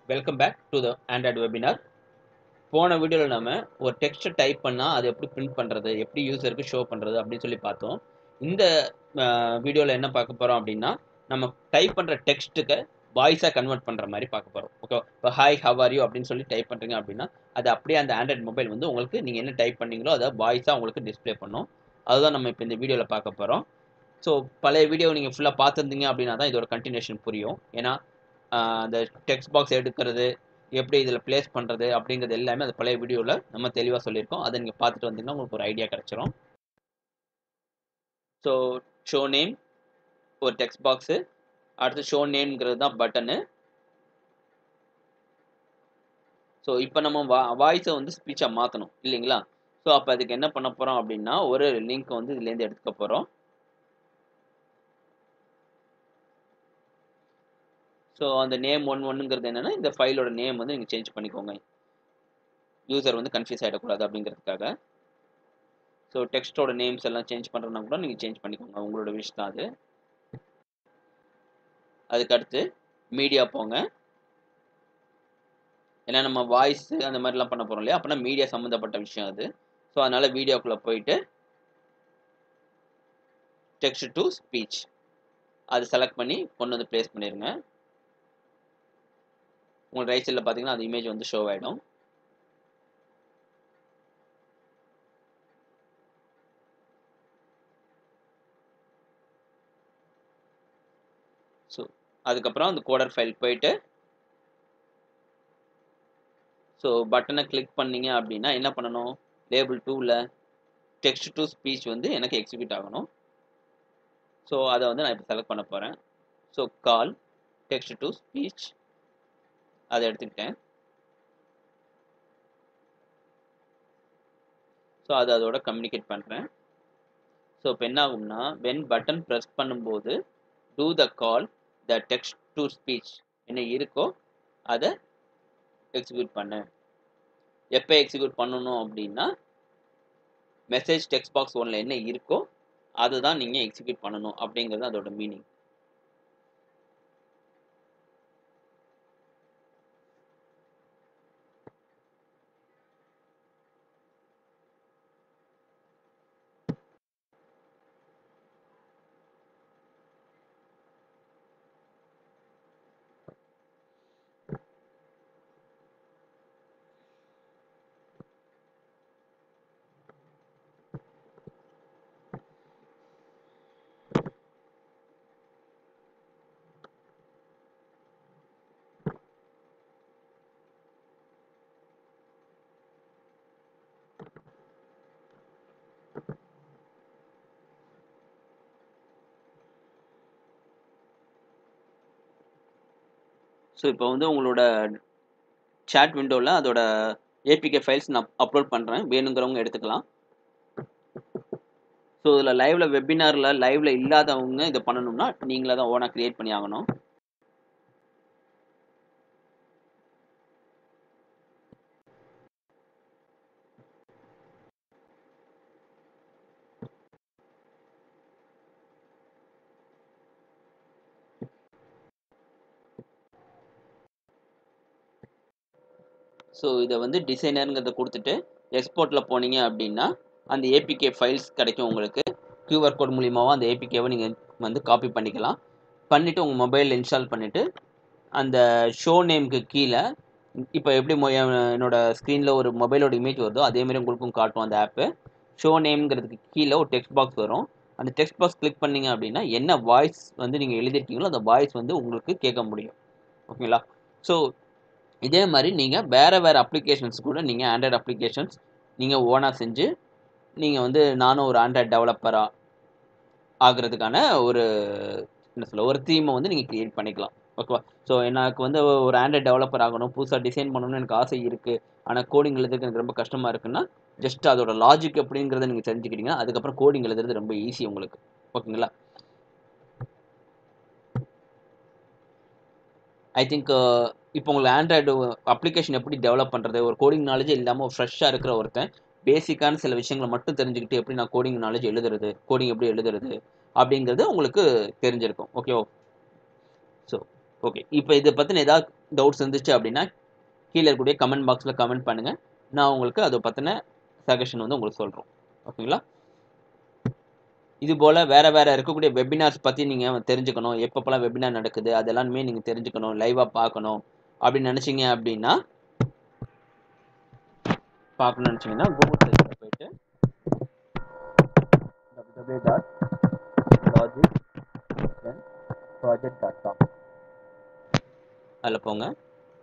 welcome back to the android webinar போன வீடியோவில் நம்ம ஒரு டெக்ஸ்ட்டை டைப் பண்ணால் அது எப்படி பிரிண்ட் பண்ணுறது எப்படி யூசருக்கு ஷோ பண்ணுறது அப்படின்னு சொல்லி பார்த்தோம் இந்த வீடியோவில் என்ன பார்க்க போகிறோம் அப்படின்னா நம்ம டைப் பண்ணுற டெக்ஸ்ட்டுக்கு வாய்ஸாக கன்வெர்ட் பண்ணுற மாதிரி பார்க்க போகிறோம் ஓகே இப்போ ஹாய் ஹவ் ஆர் யூ அப்படின்னு சொல்லி டைப் பண்ணுறீங்க அப்படின்னா அது அப்படியே அந்த ஆண்ட்ராய்டு மொபைல் வந்து உங்களுக்கு நீங்கள் என்ன டைப் பண்ணீங்களோ அதை வாய்ஸாக உங்களுக்கு டிஸ்பிளே பண்ணும் அதுதான் நம்ம இப்போ இந்த வீடியோவில் பார்க்க போகிறோம் ஸோ பழைய வீடியோ நீங்கள் ஃபுல்லாக பார்த்துருந்தீங்க அப்படின்னா தான் இதோட கண்டினியூஷன் புரியும் ஏன்னா அந்த டெக்ஸ்ட் பாக்ஸ் எடுக்கிறது எப்படி இதில் ப்ளேஸ் பண்ணுறது அப்படிங்கிறது எல்லாமே அந்த பழைய வீடியோவில் நம்ம தெளிவாக சொல்லியிருக்கோம் அதை நீங்கள் பார்த்துட்டு வந்தீங்கன்னா உங்களுக்கு ஒரு ஐடியா கிடச்சிரும் ஸோ ஷோ நேம் ஒரு டெக்ஸ்ட் பாக்ஸு அடுத்து ஷோ நேம்ங்கிறது தான் பட்டனு ஸோ இப்போ நம்ம வா வாய்ஸை வந்து ஸ்பீச்சாக மாற்றணும் இல்லைங்களா ஸோ அப்போ அதுக்கு என்ன பண்ண போகிறோம் அப்படின்னா ஒரு லிங்க் வந்து இதுலேருந்து எடுத்துக்க போகிறோம் ஸோ அந்த நேம் ஒன் ஒன்னுங்கிறது என்னென்னா இந்த ஃபைலோட நேம் வந்து நீங்கள் சேஞ்ச் பண்ணிக்கோங்க யூசர் வந்து கன்ஃபியூஸ் ஆகிடக்கூடாது அப்படிங்கிறதுக்காக ஸோ டெக்ஸ்ட்டோட நேம்ஸ் எல்லாம் சேஞ்ச் பண்ணுறதுனா கூட நீங்கள் சேஞ்ச் பண்ணிக்கோங்க உங்களோட விஷ் தான் அது அதுக்கடுத்து மீடியா போங்க ஏன்னா நம்ம வாய்ஸ் அந்த மாதிரிலாம் பண்ண போகிறோம் இல்லையா அப்படின்னா மீடியா சம்மந்தப்பட்ட விஷயம் அது ஸோ அதனால் வீடியோக்குள்ளே போயிட்டு டெக்ஸ்ட் டு ஸ்பீச் அது செலக்ட் பண்ணி கொண்டு வந்து ப்ளேஸ் பண்ணிடுங்க உங்களுக்கு ரைட் சைடில் பார்த்தீங்கன்னா அது இமேஜ் வந்து ஷோ ஆகிடும் ஸோ அதுக்கப்புறம் அந்த கோடர் ஃபைல் போயிட்டு ஸோ பட்டனை கிளிக் பண்ணீங்க அப்படின்னா என்ன பண்ணணும் லேபிள் டூவில் டெக்ஸ்ட் டு ஸ்பீச் வந்து எனக்கு எக்ஸிக்யூட் ஆகணும் ஸோ அதை வந்து நான் இப்போ செலக்ட் பண்ண போகிறேன் so call text to speech அதை எடுத்துக்கிட்டேன் ஸோ அதை அதோட கம்யூனிகேட் பண்ணுறேன் ஸோ இப்போ என்ன ஆகும்னா வென் பட்டன் ப்ரெஸ் பண்ணும்போது to the call the text to speech என்ன இருக்கோ அதை எக்ஸிக்யூட் பண்ணு எப்போ எக்ஸிக்யூட் பண்ணணும் அப்படின்னா மெசேஜ் டெக்ஸ்ட் பாக்ஸ் ஒன்ல என்ன இருக்கோ அதை தான் நீங்கள் எக்ஸிக்யூட் பண்ணணும் அப்படிங்கிறது அதோட மீனிங் ஸோ இப்போ வந்து உங்களோட சேட் விண்டோவில் அதோட ஏபிகே ஃபைல்ஸ் நான் அப்லோட் பண்ணுறேன் வேணுங்கிறவங்க எடுத்துக்கலாம் ஸோ இதில் லைவில் வெபினாரில் லைவில் இல்லாதவங்க இதை பண்ணணும்னா நீங்களே தான் ஓனாக க்ரியேட் பண்ணி ஆகணும் ஸோ இதை வந்து டிசைனருங்கிறத கொடுத்துட்டு எக்ஸ்போர்ட்டில் போனீங்க அப்படின்னா அந்த ஏபிகே ஃபைல்ஸ் கிடைக்கும் உங்களுக்கு கியூஆர் கோட் மூலியமாகவும் அந்த ஏபிகேவை நீங்கள் வந்து காப்பி பண்ணிக்கலாம் பண்ணிவிட்டு உங்கள் மொபைலில் இன்ஸ்டால் பண்ணிவிட்டு அந்த ஷோ நேமுக்கு கீழே இப்போ எப்படி என்னோட ஸ்க்ரீனில் ஒரு மொபைலோட இமேஜ் வருதோ அதேமாதிரி உங்களுக்கும் காட்டும் அந்த ஆப்பு ஷோ நேம்ங்கிறதுக்கு கீழே ஒரு டெக்ஸ்ட் பாக்ஸ் வரும் அந்த டெக்ஸ்ட் பாக்ஸ் கிளிக் பண்ணிங்க அப்படின்னா என்ன வாய்ஸ் வந்து நீங்கள் எழுதிருக்கீங்களோ அந்த வாய்ஸ் வந்து உங்களுக்கு கேட்க முடியும் ஓகேங்களா ஸோ இதே மாதிரி நீங்கள் வேறு வேறு அப்ளிகேஷன்ஸ் கூட நீங்கள் ஆண்ட்ராய்டு அப்ளிகேஷன்ஸ் நீங்கள் ஓனாக செஞ்சு நீங்கள் வந்து நானும் ஒரு ஆண்ட்ராய்டு டெவலப்பராக ஆகிறதுக்கான ஒரு என்ன சொல்ல ஒரு தீமை வந்து நீங்கள் க்ரியேட் பண்ணிக்கலாம் ஓகேவா ஸோ எனக்கு வந்து ஒரு ஆண்ட்ராய்டு டெவலப்பர் ஆகணும் புதுசாக டிசைன் பண்ணணும்னு எனக்கு ஆசை இருக்குது ஆனால் கோடிங் எழுதுறதுக்கு எனக்கு ரொம்ப கஷ்டமாக இருக்குன்னா ஜஸ்ட் அதோட லாஜிக் எப்படிங்கிறத நீங்கள் தெரிஞ்சுக்கிட்டீங்கன்னா அதுக்கப்புறம் கோடிங் எழுதுறது ரொம்ப ஈஸி உங்களுக்கு ஓகேங்களா ஐ திங்க் இப்போ உங்களுக்கு ஆண்ட்ராய்டு அப்ளிகேஷன் எப்படி டெவலப் பண்ணுறது ஒரு கோடிங் நாலேஜ் இல்லாமல் ஒரு ஃப்ரெஷ்ஷாக இருக்கிற ஒருத்தன் பேசிக்கான சில விஷயங்களை மட்டும் தெரிஞ்சுக்கிட்டு எப்படி நான் கோடிங் நாலேஜ் எழுதுறது கோடிங் எப்படி எழுதுறது அப்படிங்கிறது உங்களுக்கு தெரிஞ்சிருக்கும் ஓகே ஸோ ஓகே இப்போ இதை பற்றின ஏதாவது டவுட்ஸ் இருந்துச்சு அப்படின்னா கீழே இருக்கக்கூடிய கமெண்ட் பாக்ஸில் கமெண்ட் பண்ணுங்கள் நான் உங்களுக்கு அதை பற்றின சஜஷன் வந்து உங்களுக்கு சொல்கிறோம் ஓகேங்களா இது போல் வேறு வேறு இருக்கக்கூடிய வெபினார்ஸ் பற்றி நீங்கள் தெரிஞ்சுக்கணும் எப்பப்போலாம் வெபினார் நடக்குது அதெல்லாமே நீங்கள் தெரிஞ்சுக்கணும் லைவாக பார்க்கணும் அப்படின்னு நினச்சிங்க அப்படின்னா பார்க்கணும்னு நினச்சிங்கன்னா கூகுள் சர்ச்சில் போயிட்டு W dot logic project dot com அதில் போங்க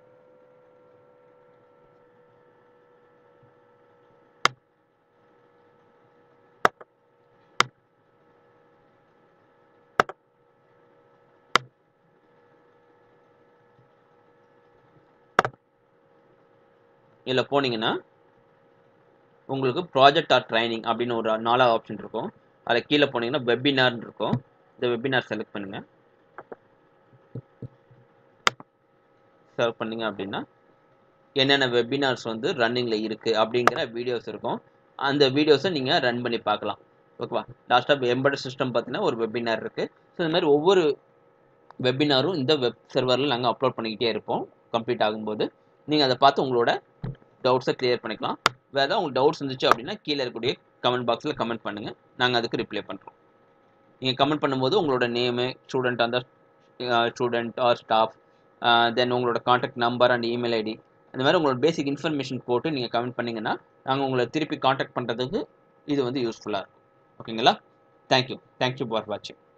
இதில் போனீங்கன்னா உங்களுக்கு ப்ராஜெக்ட் ஆர் ட்ரைனிங் அப்படின்னு ஒரு நாலாவது ஆப்ஷன் இருக்கும் அதில் கீழே போனீங்கன்னா வெபினார்னு இருக்கும் இந்த வெபினார் செலக்ட் பண்ணுங்கள் செலக்ட் பண்ணீங்க அப்படின்னா என்னென்ன வெபினார்ஸ் வந்து ரன்னிங்கில் இருக்குது அப்படிங்கிற வீடியோஸ் இருக்கும் அந்த வீடியோஸை நீங்கள் ரன் பண்ணி பார்க்கலாம் ஓகேவா லாஸ்ட்டாக எம்பர்ட் சிஸ்டம் பார்த்தீங்கன்னா ஒரு வெபினார் இருக்குது ஸோ இந்த மாதிரி ஒவ்வொரு வெபினாரும் இந்த வெப் சர்வரில் நாங்கள் அப்லோட் பண்ணிக்கிட்டே இருப்போம் கம்ப்ளீட் ஆகும்போது நீங்கள் அதை பார்த்து உங்களோட டவுட்ஸை கிளியர் பண்ணிக்கலாம் வேறு ஏதாவது உங்களுக்கு டவுட்ஸ் இருந்துச்சு அப்படின்னா கீழே இருக்கக்கூடிய கமெண்ட் பாக்ஸில் கமெண்ட் பண்ணுங்கள் நாங்கள் அதுக்கு ரிப்ளை பண்ணுறோம் நீங்கள் கமெண்ட் பண்ணும்போது உங்களோட நேமு ஸ்டூடெண்ட் அந்த ஸ்டூடெண்ட் ஆர் ஸ்டாஃப் தென் உங்களோட contact number and email ID இந்த மாதிரி உங்களோட பேசிக் இன்ஃபர்மேஷன் போட்டு நீங்கள் கமெண்ட் பண்ணிங்கன்னா நாங்கள் உங்களை திருப்பி காண்டாக்ட் பண்ணுறதுக்கு இது வந்து யூஸ்ஃபுல்லாக இருக்கும் ஓகேங்களா தேங்க்யூ தேங்க்யூ ஃபார் வாட்சிங்